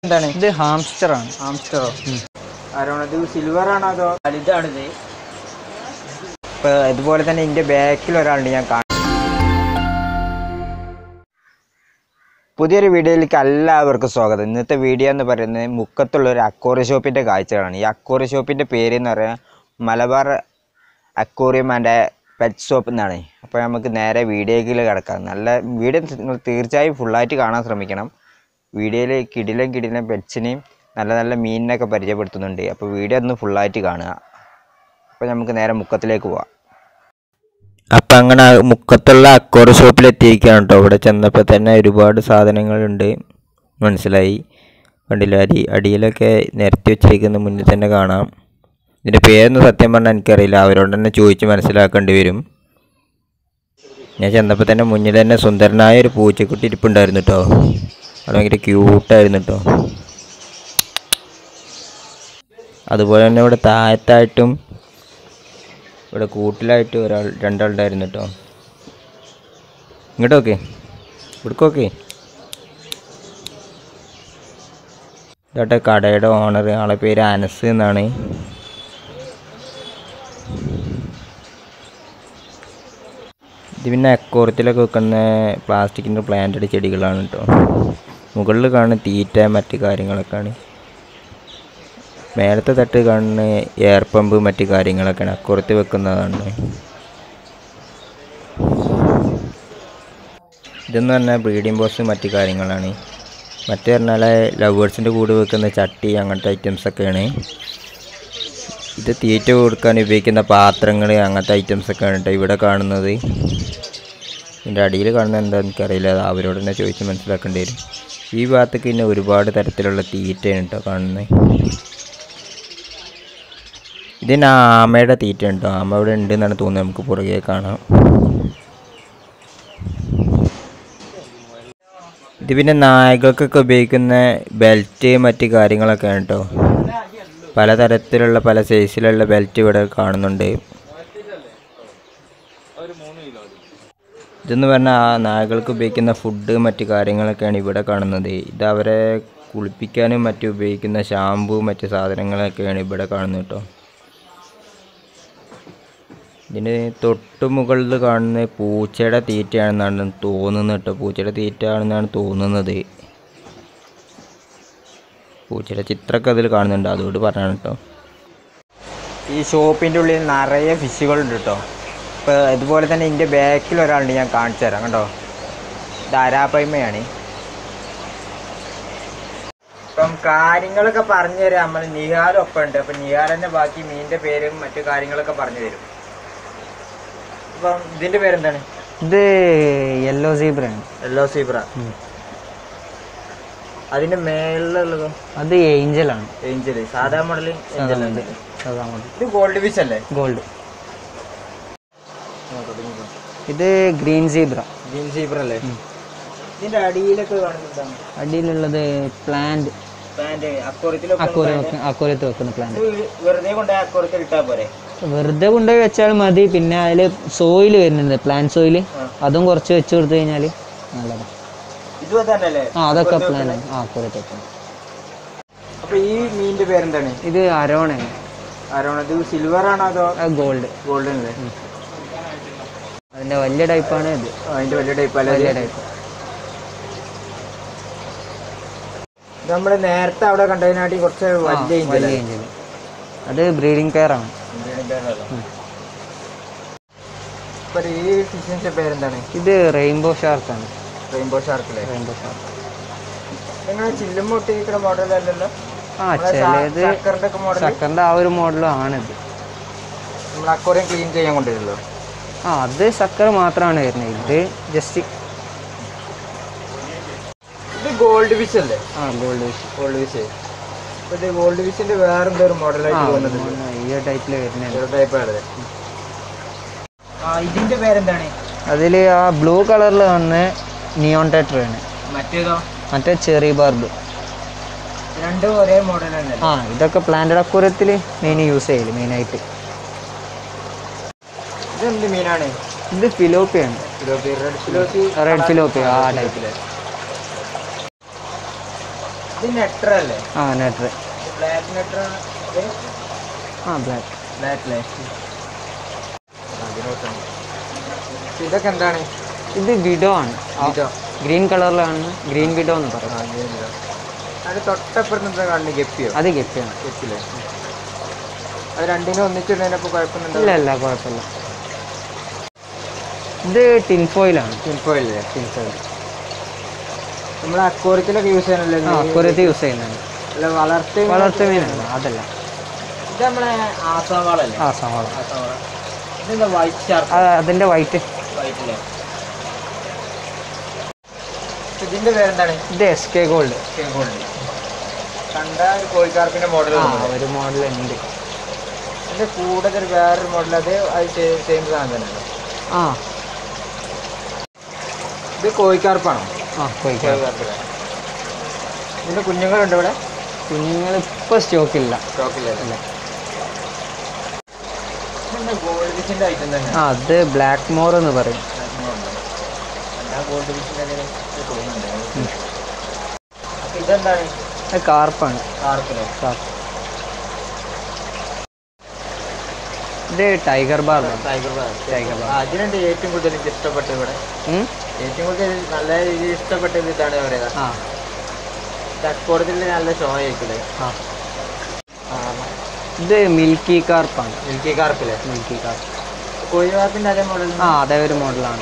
എന്താണ് ഇത് ഹാംസ്റ്റർ ആണ് ആംസ്റ്ററോ ആരാണ് ഇത് സിൽവർ ആണോ അതോ വലുതാണിത് ഇപ്പൊ ഇതുപോലെ തന്നെ ഇതിന്റെ ബാക്കിൽ ഒരാളുണ്ട് ഞാൻ കാണും പുതിയൊരു വീഡിയോയിലേക്ക് എല്ലാവർക്കും സ്വാഗതം ഇന്നത്തെ വീഡിയോ എന്ന് പറയുന്നത് മുക്കത്തുള്ള ഒരു അക്വോറി ഷോപ്പിന്റെ കാഴ്ചകളാണ് ഈ അക്വോറി ഷോപ്പിന്റെ പേര് എന്ന് പറയുന്നത് Malabar aquarium and pet shop എന്നാണ് അപ്പോൾ നമുക്ക് നേരെ വീഡിയോയിൽ കിടക്കാം നല്ല വീഡിയോ നിങ്ങൾ തീർച്ചയായും ഫുള്ളായിട്ട് കാണാൻ ശ്രമിക്കണം വീഡിയോയിൽ കിടിലും കിടിലും പെറ്റ്സിനെയും നല്ല നല്ല മീനിനൊക്കെ പരിചയപ്പെടുത്തുന്നുണ്ട് അപ്പോൾ വീഡിയോ ഒന്ന് ഫുള്ളായിട്ട് കാണുക അപ്പോൾ നമുക്ക് നേരെ മുക്കത്തിലേക്ക് പോവാം അപ്പം അങ്ങനെ ആ മുക്കത്തുള്ള അക്വോറി ഷോപ്പിലെത്തിയിരിക്കുകയാണ് കേട്ടോ ഇവിടെ ചെന്നപ്പോൾ തന്നെ ഒരുപാട് സാധനങ്ങളുണ്ട് മനസ്സിലായി കണ്ടില്ല അടി അടിയിലൊക്കെ നിരത്തി വെച്ചിരിക്കുന്ന മുന്നിൽ തന്നെ കാണാം ഇതിൻ്റെ പേരൊന്നും സത്യം പറഞ്ഞാൽ എനിക്കറിയില്ല അവരോട് തന്നെ ചോദിച്ച് മനസ്സിലാക്കേണ്ടി വരും ഞാൻ ചെന്നപ്പോൾ തന്നെ മുന്നിൽ തന്നെ സുന്ദരനായ ഒരു പൂച്ചക്കുട്ടി ഇരിപ്പുണ്ടായിരുന്നു കേട്ടോ അത് ഭയങ്കര ക്യൂട്ടായിരുന്നു കേട്ടോ അതുപോലെ തന്നെ ഇവിടെ താഴത്തായിട്ടും ഇവിടെ കൂട്ടിലായിട്ട് ഒരാൾ രണ്ടാളുണ്ടായിരുന്നു കേട്ടോ ഇങ്ങോട്ടോക്കെ ഇവിടേക്കൊക്കെ ഇതാട്ടെ കടയുടെ ഓണർ ആളെ പേര് അനസ് എന്നാണ് ഇത് പിന്നെ അക്കോറത്തിലൊക്കെ വെക്കുന്ന പ്ലാസ്റ്റിക്കിൻ്റെ പ്ലാന്റഡ് ചെടികളാണ് കേട്ടോ മുകളിൽ കാണുന്ന തീറ്റ മറ്റ് കാര്യങ്ങളൊക്കെയാണ് മേലത്തെ തട്ട് കാണുന്ന എയർ പമ്പ് മറ്റ് കാര്യങ്ങളൊക്കെയാണ് അക്കുറത്ത് വെക്കുന്നതാണ് ഇതെന്ന് പറഞ്ഞാൽ ബ്രീഡിംഗ് ബോക്സ് മറ്റ് കാര്യങ്ങളാണ് മറ്റേ പറഞ്ഞാൽ ലവേഴ്സിൻ്റെ കൂടെ വെക്കുന്ന ചട്ടി അങ്ങനത്തെ ഐറ്റംസൊക്കെയാണ് ഇത് തീറ്റ കൊടുക്കാൻ ഉപയോഗിക്കുന്ന പാത്രങ്ങൾ അങ്ങനത്തെ ഐറ്റംസൊക്കെയാണ് കേട്ടോ ഇവിടെ കാണുന്നത് ഇതിൻ്റെ അടിയിൽ കാണുന്നത് എന്താണെന്ന് എനിക്കറിയില്ല അത് അവരോട് തന്നെ ചോദിച്ച് മനസ്സിലാക്കേണ്ടി വരും ഈ ഭാഗത്തേക്ക് പിന്നെ ഒരുപാട് തരത്തിലുള്ള തീറ്റയാണ് കേട്ടോ കാണുന്നത് ഇതിന് ആമയുടെ തീറ്റ ഉണ്ടോ ആമ ഇവിടെ ഉണ്ട് എന്നാണ് തോന്നുന്നത് നമുക്ക് പുറകെ കാണാം ഇത് പിന്നെ നായകൾക്കൊക്കെ ഉപയോഗിക്കുന്ന ബെൽറ്റ് മറ്റ് കാര്യങ്ങളൊക്കെയാണ് കേട്ടോ പലതരത്തിലുള്ള പല സൈസിലുള്ള ബെൽറ്റ് ഇവിടെ കാണുന്നുണ്ട് ഇതെന്ന് പറഞ്ഞാൽ ആ നായകൾക്ക് ഉപയോഗിക്കുന്ന ഫുഡ് മറ്റ് കാര്യങ്ങളൊക്കെയാണ് ഇവിടെ കാണുന്നത് ഇത് അവരെ കുളിപ്പിക്കാനും മറ്റും ഉപയോഗിക്കുന്ന ഷാമ്പു മറ്റ് സാധനങ്ങളൊക്കെയാണ് ഇവിടെ കാണുന്നത് കേട്ടോ ഇതിന് തൊട്ട് മുകളിൽ കാണുന്ന പൂച്ചയുടെ തീറ്റയാണെന്നാണ് തോന്നുന്നത് കേട്ടോ പൂച്ചയുടെ തീറ്റ ആണെന്നാണ് തോന്നുന്നത് പൂച്ചയുടെ ചിത്രമൊക്കെ അതിൽ കാണുന്നുണ്ട് അതുകൊണ്ട് പറഞ്ഞാണ് കേട്ടോ ഈ ഷോപ്പിൻ്റെ ഉള്ളിൽ നിറയെ ഫിഷുകളുണ്ട് കേട്ടോ ഇപ്പോൾ ഇതുപോലെ തന്നെ എൻ്റെ ബാക്കിൽ ഒരാളുണ്ട് ഞാൻ കാണിച്ചു തരാം കേട്ടോ ധാരാപൈമയാണ് ഇപ്പം കാര്യങ്ങളൊക്കെ പറഞ്ഞു തരാം നമ്മൾ നിഹാലൊപ്പം ഉണ്ട് അപ്പം നിഹാൽ തന്നെ ബാക്കി മീനിൻ്റെ പേരും മറ്റു കാര്യങ്ങളൊക്കെ പറഞ്ഞു തരും അപ്പം ഇതിൻ്റെ പേരെന്താണ് ഇത് യെല്ലോ സീബ്രയാണ് യെല്ലോ സീബ്ര അതിന്റെ മേളിലുള്ളതോ അത് ഏഞ്ചലാണ് ഏഞ്ചല് സാധാ മോഡൽ ഏഞ്ചൽ ഉണ്ട് സാധാ മോഡൽ ഇത് ഗോൾഡ് ഫിഷ് അല്ലേ ഗോൾഡ് ഇത് ഗ്രീൻ സീബ്ര ഗ്രീൻ സീബ്ര അല്ലേ ഇതിന്റെ അടിയിലൊക്കെ കാണുന്നതാണ് അടിയിലുള്ളത് പ്ലാന്റ് പാന്റ് അക്കോറത്തിലൊക്കെ അക്വോറിയം വെക്ക അക്വോറിയത്ത് വെക്കുന്ന പ്ലാന്റ് വെറുതെ കൊണ്ട് അക്കോറത്തിൽ ഇട്ടാ പോരെ വെറുതെ കൊണ്ടുപോയി വെച്ചാൽ മതി പിന്നെ അതിൽ സോയിൽ വരുന്നുണ്ട് പ്ലാന്റ് സോയിൽ അതും കുറച്ച് വെച്ച് കൊടുത്തു കഴിഞ്ഞാൽ നല്ലതാണ് ഇതും അതല്ലേ ആ അതൊക്കെ പ്ലാൻ ആ അക്വോറിയത്ത് വെക്കണം അപ്പൊ ഈ മീനിന്റെ പേരെന്താണ് ഇത് അരോണയാണ് ആരാണ് ഇത് സിൽവർ ആണോ അതോ ഗോൾഡ് ഗോൾഡൻ അല്ലേ അതിന്റെ വലിയ ടൈപ്പാണ് ഇത് അതിന്റെ വലിയ ടൈപ്പ് വലിയ അല്ലേ ടൈപ്പ് നമ്മൾ നേരത്തെ അവിടെ കണ്ടതിനാട്ടി കുറച്ച് വലിയ വലിയ ഏഞ്ചൽ ഏഞ്ചൽ അത് ബ്രീഡിംഗ് പെയർ ആണ് ഇപ്പൊ ഈ ഫിഷിന്റെ പേരെന്താണ് ഇത് റെയിൻബോ ഷാർക്ക് ആണ് റെയിൻബോ ഷാർക്കിലെ റെയിൻബോ ഷാർക്ക് നിങ്ങൾ ചില്ലും പൊട്ടിയിരിക്കുന്ന മോഡൽ അല്ലല്ലോ ആ ചിലത് സക്കറിന്റെ ഒക്കെ മോഡൽ സക്കറിന്റെ ആ ഒരു മോഡലും ആണിത് നമ്മൾ അക്വറിയം ക്ലീൻ ചെയ്യാൻ കൊണ്ടുവരുമല്ലോ ആ അത് സക്കർ മാത്രമാണ് വരുന്നത് ഇത് ജസ്റ്റ് ഇത് ഗോൾഡ് ഫിഷ് അല്ലേ ആ ഗോൾഡ് ഫിഷ് ഗോൾഡ് ഫിഷ് ഇപ്പൊ ഇത് ഗോൾഡ് ഫിഷിന്റെ വേറെ എന്തോ ഒരു മോഡലായിട്ട് തോന്നുന്നത് ഈ ടൈപ്പിൽ വരുന്നുണ്ട് ടൈപ്പ് ആണ് ആ ഇതിന്റെ പേരെന്താണ് അതിൽ ആ ബ്ലൂ കളറിൽ വന്ന് നിയോൺ ടെറ്റർ ആണ് മറ്റേതോ മറ്റേ ചെറി ബാർബ് രണ്ടും ഒരേ മോഡൽ തന്നെ ആ ഇതൊക്കെ പ്ലാന്റഡ് അക്വോറിയത്തിൽ മെയിൻ യൂസ് ചെയ്യല് മെയിനായിട്ട് ഇതെന്ത് മീനാണ് ഇത് ഫിലോപ്പിയാണ് ഫിലോപ്പി റെഡ് ഫിലോപ്പി റെഡ് ഫിലോപ്പി ആ ടൈപ്പിൽ ഇത് ഇത് നെട്ടർ അല്ലേ ആ നെട്ടർ ബ്ലാക്ക് നെട്ടർ ആ ബ്ലാക്ക് ബ്ലാക്ക് ഇതൊക്കെ എന്താണ് ഇത് വിഡോ ആണ് Widow. ഗ്രീൻ കളറിലാണ് ഗ്രീൻ വിഡോ എന്ന് പറയും അതിന് തൊട്ടപ്പുറത്ത് എന്താ കാണുന്നത് ഗപ്പിയോ അത് ഗപ്പിയാണ് ഗപ്പില്ലേ അത് രണ്ടിനും ഒന്നിച്ചിടുന്നതിനപ്പോൾ കുഴപ്പമൊന്നുണ്ടോ ഇല്ല ഇല്ല കുഴപ്പമില്ല ഇത് ടിൻഫോയിലാണ് ഇല്ലേ ടിൻഫോയിൽ നമ്മൾ അക്വോറിയത്തിലൊക്കെ യൂസ് ചെയ്യാനല്ലേ ആ അക്കുറത്ത് യൂസ് ചെയ്യുന്നുണ്ട് അല്ല വളർത്തി വളർത്തു മീനല്ല അതല്ല ഇത് നമ്മളെ ആസാവാളല്ലേ ആ സവാള ആസാവാള ഇതെന്താ വൈറ്റ് ഷാർപ്പ് അത് അതിൻ്റെ വൈറ്റ് വൈറ്റില്ലേ ഇതിന്റെ പേരെന്താണ് ഇത് എസ് കെ ഗോൾഡ് കണ്ട ഒരു കോഴിക്കാർപ്പിന്റെ മോഡൽ ആ ഒരു മോഡൽ ഉണ്ട് ഇതിന്റെ കൂടുതൽ വേറൊരു മോഡൽ അത് അത് സെയിം സാധനം തന്നെയാണ് ആ ഇത് കോഴിക്കാർപ്പാണോ ആ കോഴിക്കാർ കോഴിക്കാർപ്പില്ലേ ഇതിന്റെ കുഞ്ഞുങ്ങളുണ്ട് ഇവിടെ കുഞ്ഞുങ്ങൾ ഇപ്പോൾ സ്റ്റോക്കില്ല സ്റ്റോക്കില്ല ഗോൾഡ് ഫിഷിന്റെ ഐറ്റം തന്നെ ആ അത് ബ്ലാക്ക് മോർ എന്ന് പറയും ഗോൾഡ് ഫിഷിന്റെ തോന്നുന്നുണ്ട് അപ്പൊ ഇതെന്താണ് അത് കാർപ്പാണ് കാർപ്പിലോ കാർപ്പ് ഇത് ടൈഗർ ബാർബാണ് ടൈഗർ ടൈഗർ ബാർ അതിനുണ്ട് ഏറ്റവും കൂടുതൽ എനിക്ക് ഇഷ്ടപ്പെട്ടത് ഇവിടെ ഉം? ഏറ്റവും കൂടുതൽ നല്ല രീതിയിൽ ഇഷ്ടപ്പെട്ടത് ഇതാണ് പറയുക ആ ചക്കോടത്തിൽ നല്ല ഷോ ആയിരിക്കില്ലേ ആ ഇത് മിൽക്കി കാർപ്പാണ് മിൽക്കി കാർപ്പില്ലേ മിൽക്കി കാർപ്പ് കോഴി കാർപ്പിന്റെ അതേ മോഡൽ ആ അതേ ഒരു മോഡലാണ്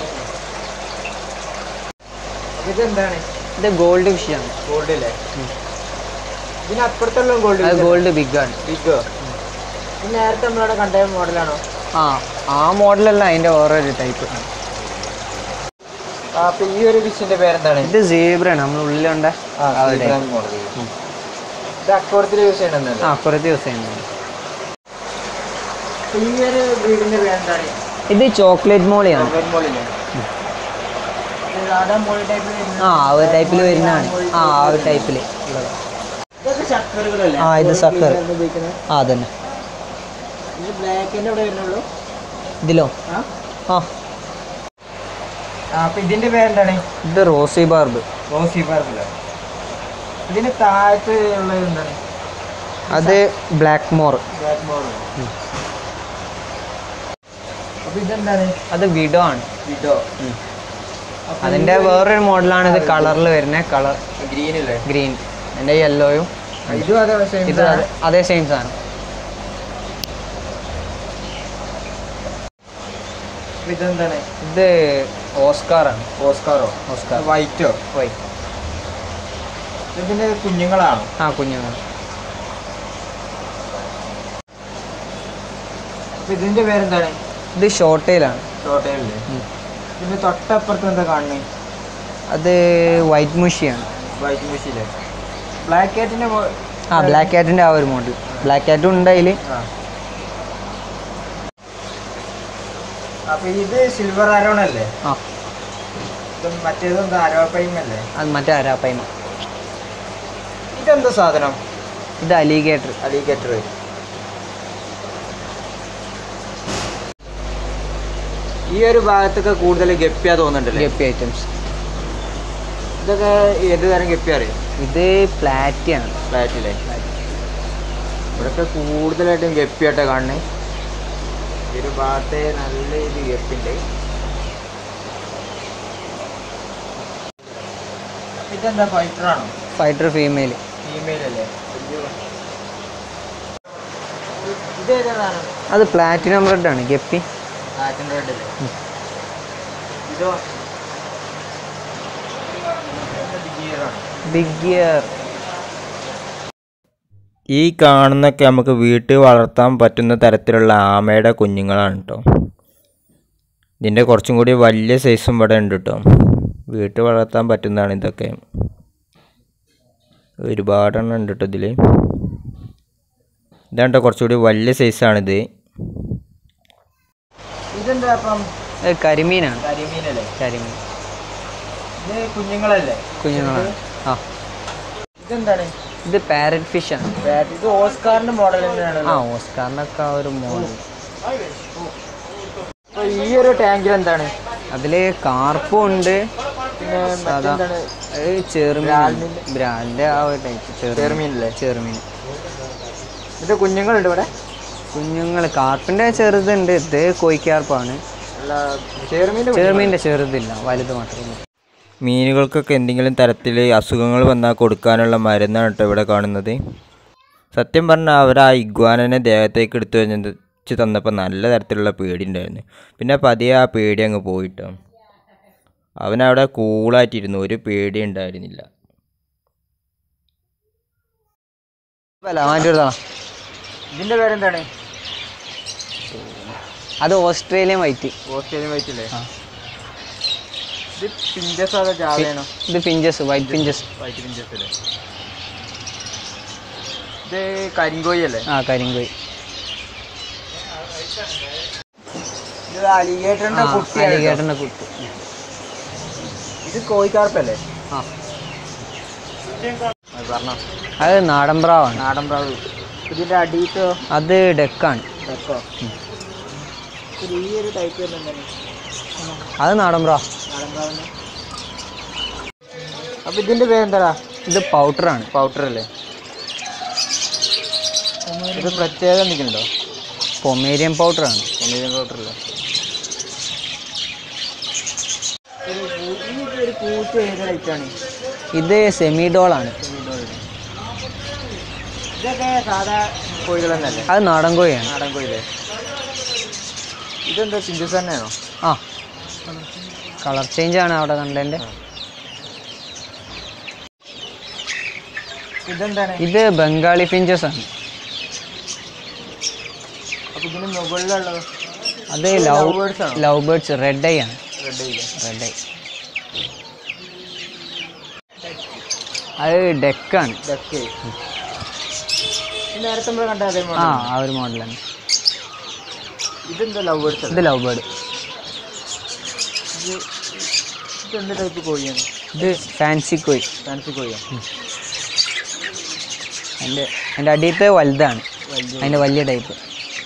ഇതെന്താണ് ഇത് ഗോൾഡ് ഫിഷാണ് ഗോൾഡ് അല്ലേ ഇതിനപ്പുറത്തുള്ള ഗോൾഡ് അത് ഗോൾഡ് ബിഗ് ആണ് ബിഗോ ഇത് നേരത്തെ നമ്മളവിടെ കണ്ട മോഡലാണോ ആ ആ മോഡലല്ല അതിൻ്റെ വേറൊരു ടൈപ്പ് അപ്പൊ ഈ ഒരു ഫിഷിന്റെ പേരെന്താണ് ഇത് സീബ്രയാണ് നമ്മൾ ഉള്ളിലുണ്ട ആ, zebra model. ഇത് അക്വോറത്തിൽ യൂസ് ചെയ്യണമെന്നല്ലേ ആ കുറച്ച് യൂസ് ചെയ്യുന്നുണ്ട് അപ്പൊ ഈ ഒരു ബ്രീഡിന്റെ പേരെന്താണ് ഇത് ചോക്ലേറ്റ് മോളിയാണ് റബ്ബർ മോളില്ലേ ഇത് സാധാ മോളി ടൈപ്പിൽ ആ ആ ഒരു ടൈപ്പിൽ വരുന്നതാണ് ആ ആ ഒരു ടൈപ്പിൽ ഇതൊക്കെ ചക്കറുകളല്ലേ ആ, ഇത് സക്കർ. ഉപയോഗിക്കുന്നത് ആ അതന്നെ ഇത് ബ്ലാക്കിന്റെ ഇവിടെ വരുന്നുള്ളൂ ഇതിലോ ആ ആ ആ, അപ്പൊ ഇതിന്റെ പേരെന്താണ് ഇത് റോസി ബാർബ് റോസി പാർക്കില്ല ഇതിന് താഴത്ത് ഉള്ളത് എന്താണ് അത് ബ്ലാക്ക് മോർ ബ്ലാക്ക് മോർ അപ്പൊ ഇതെന്താണ് അത് വിഡോ ആണ് ഇതോ അതിൻ്റെ വേറൊരു മോഡലാണ് ഇത് കളറിൽ വരുന്നത് കളർ ഗ്രീൻ അല്ലേ ഗ്രീൻ എൻ്റെ യെല്ലോയും ഇതും അതെ same ഇത് സാധനം. അത്- അതേ സെയിം സാധനം അപ്പൊ ഇതെന്താണ് ഇത് ഓസ്കാറാണ് ഓസ്കാറോ ഓസ്കാർ വൈറ്റോ വൈറ്റ് ഇതിന്റെ കുഞ്ഞുങ്ങളാണോ ആ കുഞ്ഞുങ്ങൾ അപ്പൊ ഇതിന്റെ പേരെന്താണ് ഇത് ഷോർട്ടയിലാണ് ടോട്ടലില് ഇതിന്റെ തൊട്ടപ്പുറത്ത് എന്താ കാണുന്നത് അത് വൈറ്റ് മുഷിയാണ് വൈറ്റ് മെഷീല് ബ്ലാക്ക് കാറ്റിന്റെ ആ ബ്ലാക്ക് ക്യാറ്റിൻ്റെ ആ ഒരു മോഡൽ ബ്ലാക്ക് ക്യാറ്റും ഉണ്ട് അതിൽ അപ്പൊ ഇത് സിൽവർ ആരോൺ അല്ലേ ആ ഇത് മറ്റേതെന്താ അരോപ്പൈം അല്ലേ അത് മറ്റേ അരാപ്പൈമ ഇതെന്താ സാധനം ഇത് അലിഗേറ്റർ അലിഗേറ്റർ ഈ ഒരു ഭാഗത്തൊക്കെ കൂടുതൽ ഗപ്പിയാ തോന്നുന്നുണ്ടല്ലേ ഗപ്പി ഐറ്റംസ് ഇതൊക്കെ ഏത് തരം ഗപ്പിയാ അറിയോ ഇത് പ്ലാറ്റിയാണ് ഫ്ലാറ്റിലെ ഇവിടൊക്കെ കൂടുതലായിട്ടും ഗപ്പിയായിട്ടാണ് കാണുന്നത് ഈ ഒരു ഭാഗത്തെ നല്ല ഇത് ഗപ്പിണ്ട് ഇതെന്താ ഫൈറ്റർ ആണോ ഫൈറ്റർ ഫീമെയിൽ ഫീമെയിൽ അല്ലേ ഇതേതാണ് അത് പ്ലാറ്റിനം റെഡ് ആണ് ഗപ്പി ആറ്റൻ റെഡ് അല്ലേ ഇതോ ഗിയറാണ് ബിഗ് ഗിയർ ഈ കാണുന്നൊക്കെ നമുക്ക് വീട്ടിൽ വളർത്താൻ പറ്റുന്ന തരത്തിലുള്ള ആമയുടെ കുഞ്ഞുങ്ങളാണ് കേട്ടോ ഇതിൻ്റെ കുറച്ചും കൂടി വലിയ സൈസും ഇവിടെ ഉണ്ട് കേട്ടോ വീട്ടിൽ വളർത്താൻ പറ്റുന്നതാണ് ഇതൊക്കെ ഒരുപാടെണ്ണം ഉണ്ട് കേട്ടോ ഇതിൽ ഇതാണ് കേട്ടോ കുറച്ചുകൂടി വലിയ സൈസാണിത് ഇതെന്താ അപ്പം അത് കരിമീനാണ് കരിമീനല്ലേ കരിമീൻ ഇത് കുഞ്ഞുങ്ങളല്ലേ കുഞ്ഞുങ്ങളാണ് ആ ഇതെന്താണ് ഇത് പാരറ്റ് ഫിഷ് ആണ് ബാറ്റ് ഇത് ഓസ്കാറിന്റെ മോഡൽ തന്നെയാണ് ആ ഓസ്കാറിനൊക്കെ ആ ഒരു മോഡൽ ഈ ഒരു ടാങ്കിൽ എന്താണ് അതിൽ കാർപ്പും ഉണ്ട് പിന്നെ സാധാ. മറ്റെന്താണ് അത് ചെറുമീൻ ബ്രാലിൻ്റെ ആ ഒരു ടൈപ്പ് ചെറു ചെറുമീനല്ലേ ചെറുമീൻ ഇത് കുഞ്ഞുങ്ങളുണ്ട് ഇവിടെ കുഞ്ഞുങ്ങൾ കാർപ്പിൻ്റെ ചെറുതുണ്ട് ഇത് കോയിക്കാർപ്പാണ് അല്ല ചെറുമീൻ്റെ ചെറുമീൻ്റെ ചെറുതില്ല വലുത് മാത്രമേ മീനുകൾക്കൊക്കെ എന്തെങ്കിലും തരത്തിൽ അസുഖങ്ങൾ വന്നാൽ കൊടുക്കാനുള്ള മരുന്നാണ് കേട്ടോ ഇവിടെ കാണുന്നത് സത്യം പറഞ്ഞാൽ അവർ ആ ഇഗ്വാനനെ ദേഹത്തേക്ക് എടുത്തു വെച്ച് തന്നപ്പോൾ നല്ല തരത്തിലുള്ള പേടി ഉണ്ടായിരുന്നു പിന്നെ പതിയെ ആ പേടി അങ്ങ് പോയിട്ടോ അവനവിടെ കൂളായിട്ടിരുന്നു ഒരു പേടി ഉണ്ടായിരുന്നില്ല അല്ല മാറ്റി കൊടുത്തോളാം ഇതിന്റെ പേരെന്താണ് അത് ഓസ്ട്രേലിയൻ വൈറ്റ് ഓസ്ട്രേലിയൻ വൈറ്റ് അല്ലേ ആ. ഇത് പിഞ്ചസ് അതോ ജാവയാണോ ഇത് finches white finches white finches അല്ലേ ഇത് കരിങ്കോയി അല്ലേ ആ കരിങ്കോയി ഇത് അലിഗേറ്ററിന്റെ കുട്ടിയാണ് കേട്ടോ. അലിഗേറ്ററിൻ്റെ കുട്ടി ഇത് കോഴിക്കാർപ്പല്ലേ ആ പറഞ്ഞോ അത് നാടൻ പ്രാവാണ് നാടൻ പ്രാവ് ഇതിന്റെ അടിയിട്ടോ അത് ഡെക്കാണ് വെക്കോ ഇത് ഈ ഒരു ടൈപ്പ് എന്താണ് അത് നാടൻ പ്രാ നാടൻ പ്രാവിന് അപ്പൊ ഇതിന്റെ പേരെന്താടാ ഇത് പൗഡറാണ് പൗഡർ അല്ലേ ഇത് പ്രത്യേകത എന്തെങ്കിലുണ്ടോ പൊമേരിയൻ പൗഡറാണ് ഒന്നിലും പൗഡർ അല്ലേ ഒരു പൂച്ച ഏത് ലൈറ്റാണ് ഇത് സെമിഡോളാണ് ഇതൊക്കെ സാധാ കോഴികൾ തന്നെയല്ലേ അത് നാടൻ കോഴിയാണ് നാടൻ കോഴിയില്ലേ ഇതെന്താ ചിഞ്ചസ് തന്നെയാണോ ആ കളർ ചേഞ്ച് ആണ് അവിടെ കണ്ടതിൻ്റെ ഇതെന്താണ് ഇത് ബംഗാളി പിഞ്ചസ് ആണ് അപ്പൊ ഇതിന് മുകളിലുള്ളത് അത് ലവ് birds ആണോ? ലവ് ബേർഡ്സ് റെഡ് ഐ ആണ് റെഡ് ഇല്ല റെഡ് ഐ അത് ഡെക്കാണ് ഇതൊക്കെ നേരത്തെ നമ്മൾ കണ്ട അതേ ആ model. ആ ഒരു മോഡലാണ് ഇതെന്താ ലവ് ബേർഡ്സ് ഇത് ലവ് ബേർഡ് ഇത് ഇതെന്ത് ടൈപ്പ് കോഴിയാണ് ഇത് ഫാൻസി കോയി ഫാൻസി കോഴിയാണ് അതിൻ്റെ അതിൻ്റെ അടിയത്തെ വലുതാണ് വലിയ അതിൻ്റെ വലിയ ടൈപ്പ്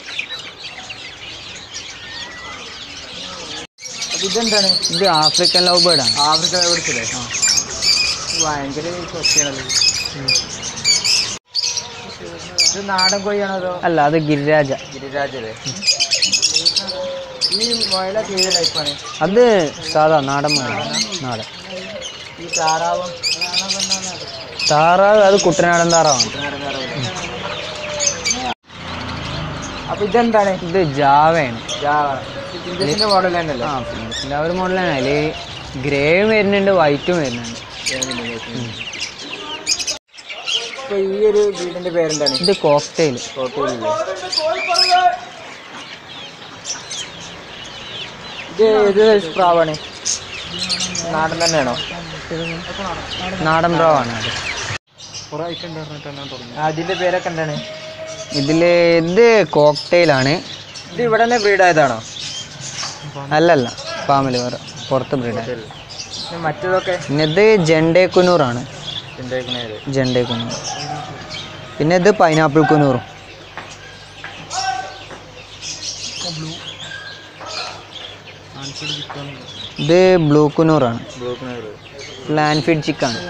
അപ്പൊ ഇതെന്താണ് ഇത് ആഫ്രിക്കൻ ലവ് ബേർഡ് ആണ് ആഫ്രിക്ക ലവ് ബേർഡ്സ് അല്ലേ ഭയങ്കര സ്വസ്ഥയാണത് ഇത് നാടൻ കോഴിയാണോ അതോ അല്ല അത് ഗിരിരാജ ഗിരിരാജല്ലേ ഈ മുയലൊക്കെ ഏത് ടൈപ്പാണ് അത് സാധാ നാടൻ മുയൽ നാടൻ ഈ താറാവും താറാവ് അത് കുട്ടനാടൻ താറാവാണ് അപ്പൊ ഇതെന്താണ് ഇത് ജാവയാണ് ജാവ ഇതിന്റെ മോഡൽ തന്നെയല്ലേ ആ പിന്നെ ആ ഒരു മോഡലാണ് അതിൽ ഗ്രേയും വരുന്നുണ്ട് വൈറ്റും വരുന്നുണ്ട് ഇപ്പൊ ഈ ഒരു വീടിന്റെ പേരെന്താണ് ഇത് കോക്ടെയിൽ കോട്ടയിലില്ലേ ഇത് ഏത് size പ്രാവാണ് നാടൻ തന്നെയാണോ നാടൻ പ്രാവാണ് അത് അതിന്റെ പേരൊക്കെ എന്താണ് ഇതിൽ ഇത് കോക്ടെയിലാണ് ഇത് ഇവിടെ തന്നെ ബ്രീഡ് ആയതാണോ അല്ലല്ല ഫാമിലി വേറെ പുറത്ത് ബ്രീഡാണ് പിന്നെ മറ്റേതൊക്കെ പിന്നെ ഇത് ജെണ്ടേ കുനൂറാണ് ഉണ്ടായിരിക്കണേത് ജെണ്ടേ കുനൂർ പിന്നെ ഇത് പൈനാപ്പിൾ കുനൂറും ഇത് ബ്ലൂ കുനൂറാണ് ബ്ലൂ കളർ ലാൻഫീഡ് ചിക്കാണ്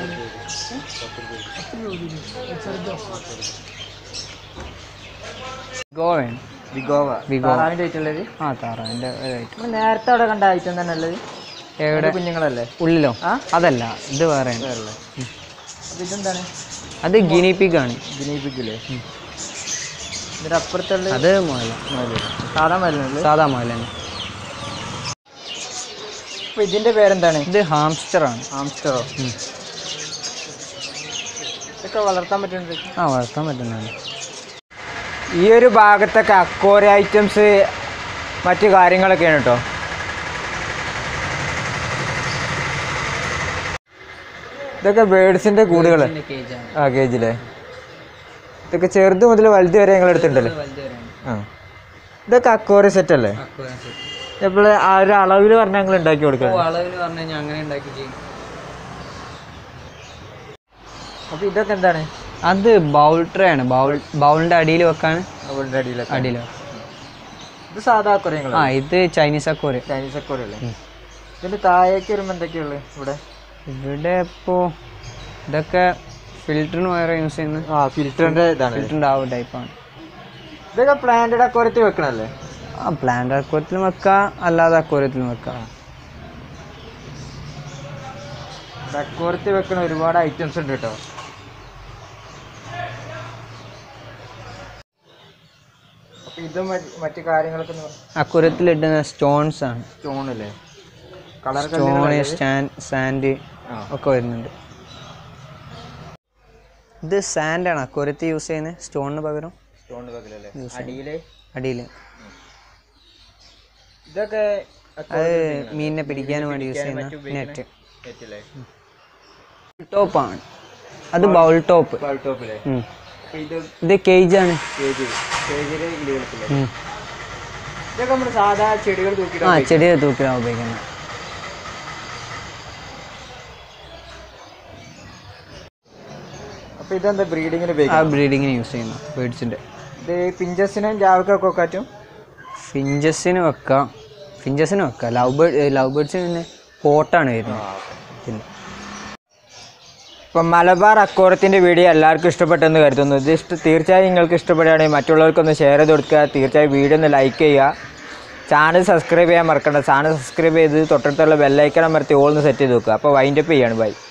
ഗോവയാണ് ബിഗോവ ബിഗോവ. താറാവിന്റെ ആയിട്ടുള്ളത് ആ താറാവിൻ്റെ ഇതായിട്ട് നമ്മൾ നേരത്തെ അവിടെ കണ്ട ഐറ്റം തന്നെ ഉള്ളത് എവിടെ കുഞ്ഞുങ്ങളല്ലേ ഉള്ളിലോ ആ? അതല്ല ഇത് വേറെയാണ് വേറെയുള്ള അപ്പൊ ഇതെന്താണ് അത് ഗിനി പിഗാണ് ജിനീപിക്കില്ലേ ഇതിന്റെ അപ്പുറത്തുള്ള അത് മുതല സാധാ മരുന്നുള്ളു സാധാ മുതലാണ് അപ്പൊ ഇതിന്റെ പേരെന്താണ് ഇത് ഹാംസ്റ്ററാണ് ആംസ്റ്ററോ ഇതൊക്കെ വളർത്താൻ പറ്റുന്നുണ്ട് ആ വളർത്താൻ പറ്റുന്നതാണ് ഈ ഒരു ഭാഗത്തൊക്കെ അക്കോര ഐറ്റംസ് മറ്റു കാര്യങ്ങളൊക്കെയാണ് കേട്ടോ ഇതൊക്കെ ബേഡ്സിന്റെ കൂടുകൾ ആ കേജിലെ ഇതൊക്കെ ചെറുത് മുതൽ വലുത് വരെ ഞങ്ങൾ എടുത്തിട്ടുണ്ടല്ലോ ആ ഇതൊക്കെ അക്കോര സെറ്റ് അല്ലേ ഇപ്പോൾ ആ ഒരു അളവിൽ പറഞ്ഞാൽ ഞങ്ങൾ ഉണ്ടാക്കി കൊടുക്കണം അളവിൽ പറഞ്ഞു കഴിഞ്ഞാൽ അങ്ങനെ ഉണ്ടാക്കി ചെയ്യും അപ്പോൾ ഇതൊക്കെ എന്താണ് അത് ബൗൾ ട്രേ ആണ് ബൗൾ ബൗളിന്റെ അടിയിൽ വെക്കാണ് അവളുടെ അടിയിലൊക്കെ അടിയിൽ ഇത് സാധാ അക്കോരങ്ങൾ ആ ഇത് ചൈനീസ് അക്കോര് ചൈനീസ് അക്കോര അല്ലേ ഇതിന്റെ താഴേക്ക് വരുമ്പോൾ എന്തൊക്കെയുള്ളത് ഇവിടെ ഇവിടെ ഇപ്പോൾ ഇതൊക്കെ ഫിൽറ്ററിന് വയറ് യൂസ് ചെയ്യുന്ന ആ ഫിൽറ്ററിൻ്റെ ഇതാണ് ഫിൽറ്ററിൻ്റെ ആ ടൈപ്പാണ് ഇതൊക്കെ പ്ലാന്റഡ് അക്വരത്തിൽ വെക്കണല്ലേ ആ പ്ലാന്റ് അക്വരത്തിലും വെക്കാം അല്ലാതെ അക്വരത്തിലും വെക്കാം അക്വരത്തിൽ വെക്കണ ഒരുപാട് ഐറ്റംസ് ഉണ്ട് കേട്ടോ അപ്പൊ ഇത് മറ്റു കാര്യങ്ങളൊക്കെ അക്വരത്തിലിടുന്ന സ്റ്റോൺസ് ആണ് സ്റ്റോണല്ലേ കളർ സ്റ്റോണ് സ്റ്റാൻഡ് സാൻഡ് ആ. ഒക്കെ വരുന്നുണ്ട് ഇത് സാൻഡാണ് അക്വരത്ത് യൂസ് ചെയ്യുന്നത് സ്റ്റോണിന് പകരം സ്റ്റോൺ വെക്കലല്ലേ അടിയില് അടിയിൽ ഇതൊക്കെ അത് മീനിനെ പിടിക്കാനും വേണ്ടി യൂസ് ചെയ്യുന്ന നെറ്റ് നെറ്റല്ലേ ടോപ്പാണ് അത് ബൗൾ ടോപ്പ് ബൾ ടോപ്പിലെ അപ്പൊ ഇത് ഇത് കേജാണ് കേജ് കേജില് കിളികൾക്കില്ലേ ഇതൊക്കെ നമ്മൾ സാധാ ചെടികൾ ആ തൂക്കിയിടാൻ ചെടിയെ തൂക്കിലാണ് ഉപയോഗിക്കുന്നത് അപ്പൊ ഇതെന്താ ബ്രീഡിങ്ങിന് ആ ഉപയോഗിക്കാം ബ്രീഡിങ്ങിന് യൂസ് ചെയ്യുന്നു ബേഡ്സിൻ്റെ ഇത് പിഞ്ചസിനും ജാവക്കൊക്കെ പറ്റും ഫിഞ്ചസിന് വെക്കാം ഫിഞ്ചസിന് വെക്കാം ലവ് ബേർഡ് ലവ് ബേർഡ്സിന് പിന്നെ പോട്ടാണ് വരുന്നത് ഇതിൽ ഇപ്പം മലബാർ അക്കോറത്തിൻ്റെ വീഡിയോ എല്ലാവർക്കും ഇഷ്ടപ്പെട്ടെന്ന് കരുതുന്നു ഇത് ഇഷ്ട തീർച്ചയായും നിങ്ങൾക്ക് ഇഷ്ടപ്പെടുകയാണെങ്കിൽ മറ്റുള്ളവർക്കൊന്ന് ഷെയർ ചെയ്ത് കൊടുക്കുക തീർച്ചയായും വീഡിയോ ഒന്ന് ലൈക്ക് ചെയ്യുക ചാനൽ സബ്സ്ക്രൈബ് ചെയ്യാൻ മറക്കണ്ട ചാനൽ സബ്സ്ക്രൈബ് ചെയ്ത് തൊട്ടടുത്തുള്ള ബെല്ലൈക്കൺ അമർത്തി ഓൾന്ന് സെറ്റ് ചെയ്ത് വെക്കുക അപ്പോൾ വൈൻഡപ്പ് ചെയ്യാണ് ബൈ